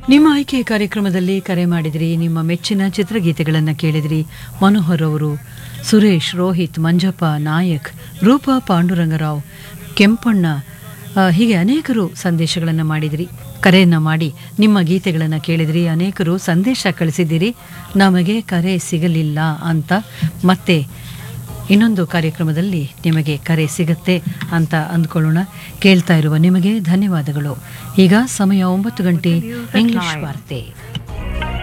ನಿಮ್ಮ ಆಯ್ಕೆ ಕಾರ್ಯಕ್ರಮದಲ್ಲಿ ಕರೆ ಮಾಡಿದ್ರಿ ನಿಮ್ಮ ಮೆಚ್ಚಿನ ಚಿತ್ರಗೀತೆಗಳನ್ನು ಕೇಳಿದ್ರಿ ಮನೋಹರ್ ಅವರು ಸುರೇಶ್ ರೋಹಿತ್ ಮಂಜಪ್ಪ ನಾಯಕ್ ರೂಪಾ ಪಾಂಡುರಂಗರಾವ್ ಕೆಂಪಣ್ಣ ಆ, ಹೀಗೆ ಅನೇಕರು ಸಂದೇಶಗಳನ್ನು ಮಾಡಿದಿರಿ ಕರೆಯನ್ನು ಮಾಡಿ ನಿಮ್ಮ ಗೀತೆಗಳನ್ನು ಕೇಳಿದ್ರಿ ಅನೇಕರು ಸಂದೇಶ ಕಳಿಸಿದ್ದೀರಿ ನಮಗೆ ಕರೆ ಸಿಗಲಿಲ್ಲ ಅಂತ ಮತ್ತೆ ಇನ್ನೊಂದು ಕಾರ್ಯಕ್ರಮದಲ್ಲಿ ನಿಮಗೆ ಕರೆ ಸಿಗತ್ತೆ ಅಂತ ಅಂದ್ಕೊಳ್ಳೋಣ ಕೇಳ್ತಾ ಇರುವ ನಿಮಗೆ ಧನ್ಯವಾದಗಳು ಈಗ ಸಮಯ ಒಂಬತ್ತು ಗಂಟೆ ಇಂಗ್ಲಿಷ್ ವಾರ್ತೆ